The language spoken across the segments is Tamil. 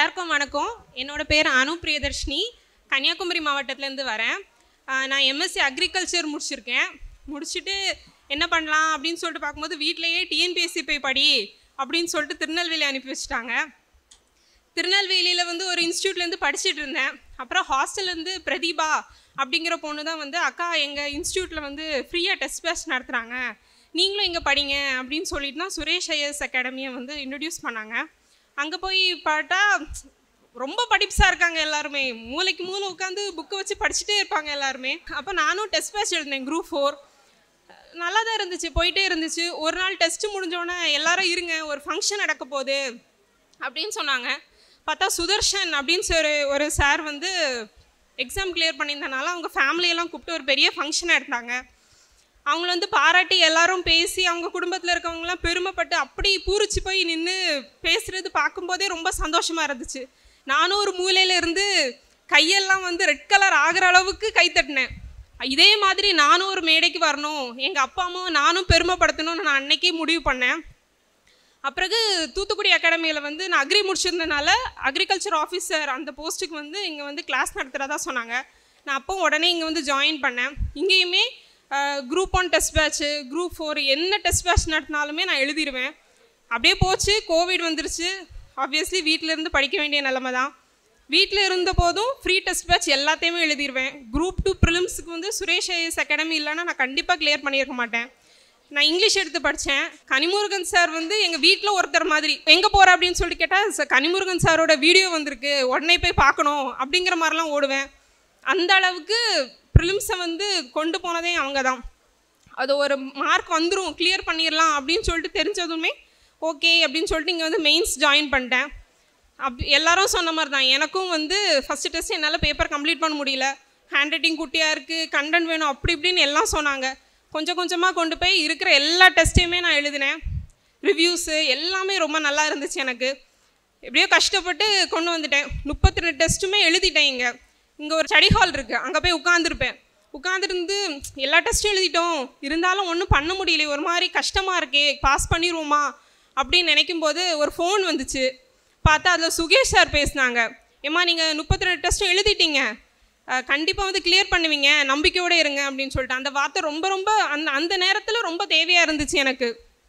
எல்லாருக்கும் வணக்கம் என்னோட பேர் அனு பிரியதர்ஷினி கன்னியாகுமரி மாவட்டத்துலேருந்து வரேன் ஆஹ் நான் எம்எஸ்சி அக்ரிகல்ச்சர் முடிச்சிருக்கேன் முடிச்சுட்டு என்ன பண்ணலாம் அப்படின்னு சொல்லிட்டு பார்க்கும்போது வீட்டிலேயே டிஎன்பிஎஸ்சி போய் படி அப்படின்னு சொல்லிட்டு திருநெல்வேலி அனுப்பி வச்சுட்டாங்க திருநெல்வேலியில் வந்து ஒரு இன்ஸ்டியூட்லேருந்து படிச்சுட்டு இருந்தேன் அப்புறம் ஹாஸ்டல்லேருந்து பிரதீபா அப்படிங்கிற பொண்ணு தான் வந்து அக்கா எங்கள் இன்ஸ்டியூட்டில் வந்து ஃப்ரீயாக டெஸ்ட் பேட்ச் நடத்துகிறாங்க நீங்களும் இங்கே படிங்க அப்படின்னு சொல்லிட்டு தான் சுரேஷ் ஐஎஸ் அகாடமியை வந்து இன்ட்ரடியூஸ் பண்ணாங்க அங்கே போய் பார்த்தா ரொம்ப படிப்ஸாக இருக்காங்க எல்லாருமே மூளைக்கு மூளை உட்காந்து புக்கை வச்சு படிச்சுட்டே இருப்பாங்க எல்லாருமே அப்போ நானும் டெஸ்ட் பேட்ச் எழுதினேன் குரூப் ஃபோர் நல்லா தான் இருந்துச்சு போயிட்டே இருந்துச்சு ஒரு நாள் டெஸ்ட் முடிஞ்சோடனே எல்லாரும் இருங்க ஒரு ஃபங்க்ஷன் நடக்க போகுது அப்படின்னு சொன்னாங்க பார்த்தா சுதர்ஷன் அப்படின்னு சொல்லி ஒரு சார் வந்து எக்ஸாம் கிளியர் பண்ணியிருந்தனால அவங்க ஃபேமிலியெல்லாம் கூப்பிட்டு ஒரு பெரிய ஃபங்க்ஷன் எடுத்தாங்க அவங்கள வந்து பாராட்டி எல்லாரும் பேசி அவங்க குடும்பத்தில் இருக்கவங்கலாம் பெருமைப்பட்டு அப்படி பூரிச்சு போய் நின்று பேசுறது பார்க்கும்போதே ரொம்ப சந்தோஷமாக இருந்துச்சு நானும் ஒரு மூலையில இருந்து கையெல்லாம் வந்து ரெட் கலர் ஆகிற அளவுக்கு கை தட்டினேன் இதே மாதிரி நானும் ஒரு மேடைக்கு வரணும் எங்கள் அப்பா அம்மாவும் நானும் பெருமைப்படுத்தணும்னு நான் அன்னைக்கே முடிவு பண்ணேன் அப்பிறகு தூத்துக்குடி அகாடமியில் வந்து நான் அக்ரி முடிச்சிருந்தனால அக்ரிகல்ச்சர் ஆஃபீஸர் அந்த போஸ்ட்டுக்கு வந்து இங்கே வந்து கிளாஸ் நடத்துகிறதா சொன்னாங்க நான் அப்போ உடனே இங்கே வந்து ஜாயின் பண்ணேன் இங்கேயுமே group one test batch group four என்ன டெஸ்ட் பேட்ச் நடத்தினாலுமே நான் எழுதிடுவேன் அப்படியே போச்சு கோவிட் வந்துருச்சு ஆப்வியஸ்லி இருந்து படிக்க வேண்டிய நிலமை தான் வீட்டில் இருந்த போதும் ஃப்ரீ டெஸ்ட் பேட்ச் எல்லாத்தையுமே எழுதிடுவேன் குரூப் டூ ப்ரிலிம்ஸுக்கு வந்து சுரேஷ் ஐஎஸ் அகாடமி இல்லைன்னா நான் கண்டிப்பாக கிளியர் பண்ணியிருக்க மாட்டேன் நான் இங்கிலீஷ் எடுத்து படித்தேன் கனிமுருகன் சார் வந்து எங்கள் வீட்டில் ஒருத்தர் மாதிரி எங்கே போகிற அப்படின்னு சொல்லிட்டு கேட்டால் கனிமுருகன் சாரோட வீடியோ வந்திருக்கு உடனே போய் பார்க்கணும் அப்படிங்கிற மாதிரிலாம் ஓடுவேன் அந்த அளவுக்கு ப்ரிலிம்ஸை வந்து கொண்டு போனதே அவங்க தான் அது ஒரு மார்க் வந்துடும் கிளியர் பண்ணிடலாம் அப்படின்னு சொல்லிட்டு தெரிஞ்சதுமே ஓகே அப்படின்னு சொல்லிட்டு இங்கே வந்து மெயின்ஸ் ஜாயின் பண்ணிட்டேன் அப் எல்லாரும் சொன்ன மாதிரி தான் எனக்கும் வந்து ஃபஸ்ட்டு டெஸ்ட் என்னால் பேப்பர் கம்ப்ளீட் பண்ண முடியல ஹேண்ட் ரைட்டிங் குட்டியாக இருக்குது கண்டென்ட் வேணும் அப்படி இப்படின்னு எல்லாம் சொன்னாங்க கொஞ்சம் கொஞ்சமாக கொண்டு போய் இருக்கிற எல்லா டெஸ்ட்டையுமே நான் எழுதினேன் ரிவ்யூஸு எல்லாமே ரொம்ப நல்லா இருந்துச்சு எனக்கு எப்படியோ கஷ்டப்பட்டு கொண்டு வந்துட்டேன் முப்பத்தி ரெண்டு டெஸ்ட்டுமே எழுதிட்டேன் இங்கே இங்கே ஒரு ஸ்டடி ஹால் இருக்குது அங்கே போய் உட்காந்துருப்பேன் உட்காந்துருந்து எல்லா டெஸ்ட்டும் எழுதிட்டோம் இருந்தாலும் ஒன்றும் பண்ண முடியல ஒரு மாதிரி கஷ்டமாக இருக்கே பாஸ் பண்ணிடுவோமா அப்படின்னு நினைக்கும் போது ஒரு ஃபோன் வந்துச்சு பார்த்தா அதில் சுகேஷ் சார் பேசினாங்க ஏம்மா நீங்கள் முப்பத்தி ரெண்டு டெஸ்ட்டும் எழுதிட்டீங்க கண்டிப்பாக வந்து கிளியர் பண்ணுவீங்க நம்பிக்கையோடு இருங்க அப்படின்னு சொல்லிட்டு அந்த வார்த்தை ரொம்ப ரொம்ப அந்த அந்த நேரத்தில் ரொம்ப தேவையாக இருந்துச்சு எனக்கு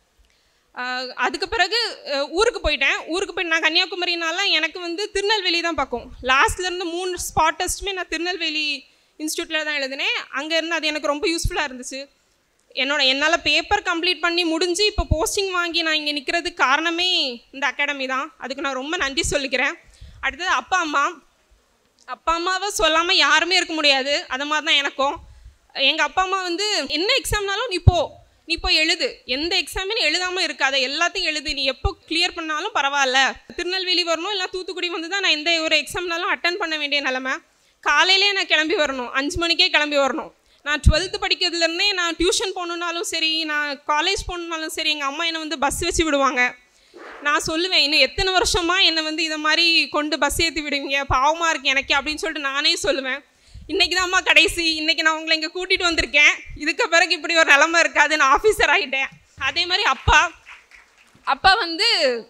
ஆஹ் அதுக்கு பிறகு அஹ் ஊருக்கு போயிட்டேன் ஊருக்கு போய் நான் கன்னியாகுமரினால எனக்கு வந்து திருநெல்வேலி தான் பக்கம் லாஸ்ட்ல இருந்து மூணு ஸ்பாட் டெஸ்ட்டுமே நான் திருநெல்வேலி இன்ஸ்டியூட்டில் தான் எழுதினேன் அங்கே இருந்து அது எனக்கு ரொம்ப யூஸ்ஃபுல்லாக இருந்துச்சு என்னோட என்னால் பேப்பர் கம்ப்ளீட் பண்ணி முடிஞ்சு இப்போ போஸ்டிங் வாங்கி நான் இங்கே நிற்கிறதுக்கு காரணமே இந்த அகாடமி தான் அதுக்கு நான் ரொம்ப நன்றி சொல்லிக்கிறேன் அடுத்தது அப்பா அம்மா அப்பா அம்மாவை சொல்லாமல் யாருமே இருக்க முடியாது அது மாதிரி தான் எனக்கும் எங்கள் அப்பா அம்மா வந்து என்ன எக்ஸாம்னாலும் நீ போ நீ போய் எழுது எந்த எக்ஸாமே நீ எழுதாமல் இருக்காத எல்லாத்தையும் எழுது நீ எப்போ கிளியர் பண்ணாலும் பரவாயில்ல திருநெல்வேலி வரணும் இல்லை தூத்துக்குடி வந்து தான் நான் எந்த ஒரு எக்ஸாம்னாலும் அட்டன் பண்ண வேண்டிய நிலமை காலையிலே நான் கிளம்பி வரணும் அஞ்சு மணிக்கே கிளம்பி வரணும் நான் டுவெல்த்து படிக்கிறதுலேருந்தே நான் டியூஷன் போகணுன்னாலும் சரி நான் காலேஜ் போகணுன்னாலும் சரி எங்கள் அம்மா என்னை வந்து பஸ் வச்சு விடுவாங்க நான் சொல்லுவேன் இன்னும் எத்தனை வருஷமா என்னை வந்து இதை மாதிரி கொண்டு பஸ் ஏற்றி விடுவீங்க பாவமாக இருக்கு எனக்கு அப்படின்னு சொல்லிட்டு நானே சொல்லுவேன் இன்னைக்கு தான் அம்மா கடைசி இன்னைக்கு நான் உங்களை இங்கே கூட்டிகிட்டு வந்திருக்கேன் இதுக்கு பிறகு இப்படி ஒரு நிலமை இருக்காது நான் ஆஃபீஸர் ஆகிட்டேன் அதே மாதிரி அப்பா அப்பா வந்து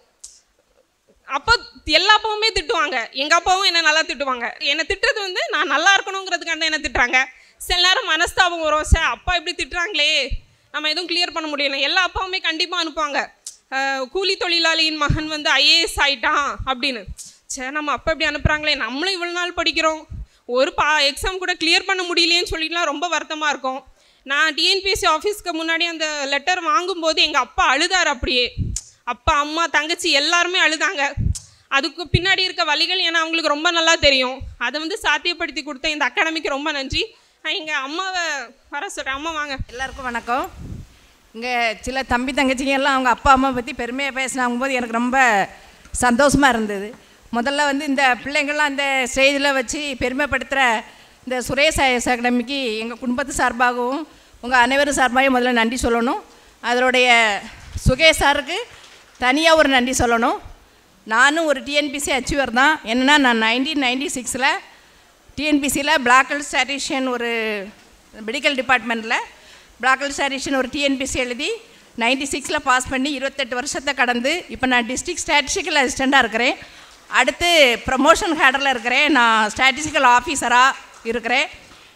அப்பா எல்லா அப்பாவுமே திட்டுவாங்க எங்கள் அப்பாவும் என்னை நல்லா திட்டுவாங்க என்னை திட்டுறது வந்து நான் நல்லா இருக்கணுங்கிறதுக்காண்ட என்ன திட்டுறாங்க சில நேரம் மனஸ்தாபம் வரும் சார் அப்பா இப்படி திட்டுறாங்களே நம்ம எதுவும் கிளியர் பண்ண முடியல எல்லா அப்பாவுமே கண்டிப்பாக அனுப்புவாங்க அஹ், கூலி தொழிலாளியின் மகன் வந்து ஐஏஎஸ் ஆயிட்டான் அப்படின்னு சே நம்ம அப்பா இப்படி அனுப்புகிறாங்களே நம்மளும் இவ்வளோ நாள் படிக்கிறோம் ஒரு பா எக்ஸாம் கூட கிளியர் பண்ண முடியலையேன்னு சொல்லிட்டுலாம் ரொம்ப வருத்தமாக இருக்கும் நான் டிஎன்பிஎஸ்சி ஆஃபீஸ்க்கு முன்னாடி அந்த லெட்டர் வாங்கும்போது எங்கள் அப்பா அழுதார் அப்படியே அப்பா அம்மா தங்கச்சி எல்லாருமே அழுதாங்க அதுக்கு பின்னாடி இருக்க வழிகள் ஏன்னா அவங்களுக்கு ரொம்ப நல்லா தெரியும் அதை வந்து சாத்தியப்படுத்தி கொடுத்த இந்த அகாடமிக்கு ரொம்ப நன்றி நான் எங்கள் அம்மாவை வர சொல்கிறேன் அம்மா வாங்க எல்லாருக்கும் வணக்கம் இங்கே சில தம்பி தங்கச்சிங்க எல்லாம் அவங்க அப்பா அம்மா பற்றி பெருமையாக பேசினாங்க போது எனக்கு ரொம்ப சந்தோஷமாக இருந்தது முதல்ல வந்து இந்த பிள்ளைங்கள்லாம் இந்த ஸ்டேஜில் வச்சு பெருமைப்படுத்துகிற இந்த சுரேஷ் ஐஎஸ் அகாடமிக்கு எங்கள் குடும்பத்து சார்பாகவும் உங்கள் அனைவரும் சார்பாகவும் முதல்ல நன்றி சொல்லணும் அதனுடைய சுகேஷ் சாருக்கு தனியாக ஒரு நன்றி சொல்லணும் நானும் ஒரு டிஎன்பிசி அச்சீவர் தான் என்னென்னா நான் நைன்டீன் நைன்டி சிக்ஸில் டிஎன்பிசியில் பிளாக்கல் ஸ்டாட்டிஷியன் ஒரு மெடிக்கல் டிபார்ட்மெண்ட்டில் பிளாக்கல் ஸ்டாட்டிஷியன் ஒரு டிஎன்பிசி எழுதி நைன்டி சிக்ஸில் பாஸ் பண்ணி இருபத்தெட்டு வருஷத்தை கடந்து இப்போ நான் டிஸ்ட்ரிக்ட் ஸ்டாட்டிஸ்டிக்கல் அசிஸ்டண்ட்டாக இருக்கிறேன் அடுத்து ப்ரமோஷன் ஹேடரில் இருக்கிறேன் நான் ஸ்டாட்டிஸ்டிக்கல் ஆஃபீஸராக இருக்கிறேன்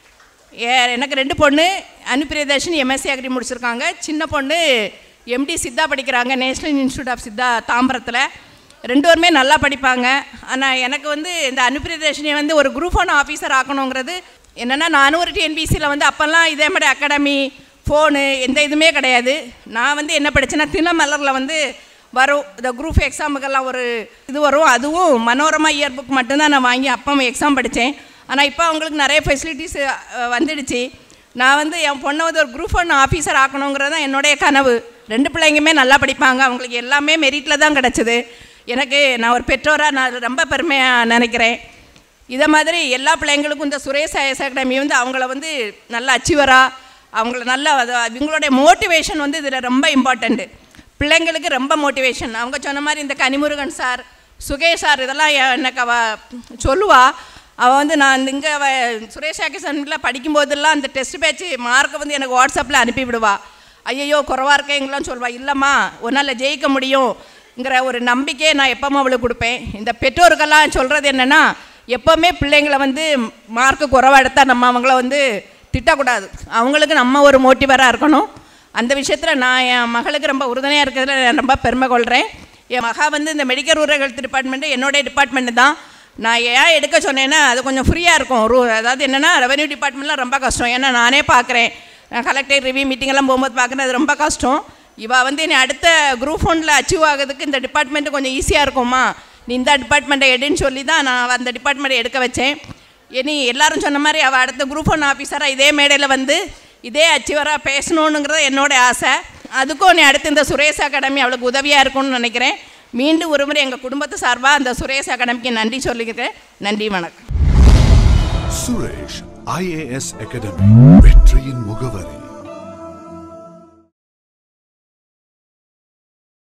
ஏ எனக்கு ரெண்டு பொண்ணு அனுப்பிரியதர்ஷினி எம்எஸ்சி அக்ரி முடிச்சிருக்காங்க சின்ன பொண்ணு எம்டி சித்தா படிக்கிறாங்க நேஷ்னல் இன்ஸ்டியூட் ஆஃப் சித்தா தாம்பரத்தில் ரெண்டு பேருமே நல்லா படிப்பாங்க ஆனால் எனக்கு வந்து இந்த அனுப்பிரியதர்ஷினியை வந்து ஒரு குரூப் ஒன் ஆஃபீஸர் ஆக்கணுங்கிறது என்னென்னா நானும் ஒரு டிஎன்பிசியில் வந்து அப்போல்லாம் இதே மாதிரி அகாடமி ஃபோனு எந்த இதுவுமே கிடையாது நான் வந்து என்ன படித்தேன்னா தினமலரில் வந்து வரும் இந்த குரூப் எக்ஸாமுக்கெல்லாம் ஒரு இது வரும் அதுவும் மனோரமா இயர் புக் மட்டும்தான் நான் வாங்கி அப்போ எக்ஸாம் படித்தேன் ஆனால் இப்போ அவங்களுக்கு நிறைய ஃபெசிலிட்டிஸ் வந்துடுச்சு நான் வந்து என் பொண்ணை வந்து ஒரு குரூப் ஒன் ஆஃபீஸர் ஆக்கணுங்கிறது தான் என்னுடைய கனவு ரெண்டு பிள்ளைங்களுமே நல்லா படிப்பாங்க அவங்களுக்கு எல்லாமே மெரிட்டில் தான் கிடச்சிது எனக்கு நான் ஒரு பெற்றோராக நான் ரொம்ப பெருமையாக நினைக்கிறேன் இதை மாதிரி எல்லா பிள்ளைங்களுக்கும் இந்த சுரேஷ் ஐஎஸ் அகாடமி வந்து அவங்கள வந்து நல்ல அச்சீவராக அவங்கள நல்ல அது- இவங்களுடைய மோட்டிவேஷன் வந்து இதில் ரொம்ப இம்பார்ட்டண்ட்டு பிள்ளைங்களுக்கு ரொம்ப மோட்டிவேஷன் அவங்க சொன்ன மாதிரி இந்த கனிமுருகன் சார் சுகேஷ் சார் இதெல்லாம் எ- எனக்கு அவ சொல்லுவா அவள் வந்து நான் இந்த இங்கே அவ சுரேஷ் ஆக்கிசனில் படிக்கும்போதெல்லாம் அந்த டெஸ்ட் பேச்சு மார்க்கை வந்து எனக்கு வாட்ஸ்அப்பில் அனுப்பி விடுவா ஐயையோ குறவா இருக்கேங்களாம் சொல்வா இல்லைம்மா உன்னால் ஜெயிக்க முடியுங்கிற ஒரு நம்பிக்கையை நான் எப்போவுமே அவளுக்கு கொடுப்பேன் இந்த பெற்றோருக்கெல்லாம் சொல்கிறது என்னென்னா எப்போவுமே பிள்ளைங்களை வந்து மார்க்கு குறைவா எடுத்தால் நம்ம அவங்கள வந்து திட்டக்கூடாது அவங்களுக்கு நம்ம ஒரு மோட்டிவராக இருக்கணும் அந்த விஷயத்தில் நான் என் மகளுக்கு ரொம்ப உறுதுணையாக இருக்கிறதுல நான் ரொம்ப பெருமை கொள்கிறேன் என் மகா வந்து இந்த மெடிக்கல் ரூரல் ஹெல்த் டிபார்ட்மெண்ட்டு என்னுடைய டிபார்ட்மெண்ட்டு தான் நான் ஏன் எடுக்க சொன்னேன்னா அது கொஞ்சம் ஃப்ரீயாக இருக்கும் ரூ அதாவது என்னென்னா ரெவன்யூ டிபார்ட்மெண்ட்லாம் ரொம்ப கஷ்டம் ஏன்னா நானே பார்க்குறேன் நான் கலெக்டர் ரிவ்யூ மீட்டிங்கெல்லாம் போகும்போது பார்க்குறேன் அது ரொம்ப கஷ்டம் இவள் வந்து என்னை அடுத்த குரூப் ஒன்றில் அச்சீவ் ஆகிறதுக்கு இந்த டிபார்ட்மெண்ட்டு கொஞ்சம் ஈஸியாக இருக்கும்மா நீ இந்த டிபார்ட்மெண்ட்டை எடுன்னு சொல்லி தான் நான் அந்த டிபார்ட்மெண்ட்டை எடுக்க வச்சேன் இனி எல்லாரும் சொன்ன மாதிரி அவள் அடுத்த குரூப் ஒன் ஆஃபீஸராக இதே மேடையில் வந்து இதே அச்சீவராக பேசணுங்கிறது என்னோட ஆசை அதுக்கும் நீ அடுத்து இந்த சுரேஷ் அகாடமி அவளுக்கு உதவியாக இருக்கும்னு நினைக்கிறேன் மீண்டும் ஒரு முறை எங்கள் குடும்பத்து சார்பாக அந்த சுரேஷ் அகாடமிக்கு நன்றி சொல்லிக்கிறேன் நன்றி வணக்கம் சுரேஷ் ஐஏஎஸ் அகாடமி வெற்றியின்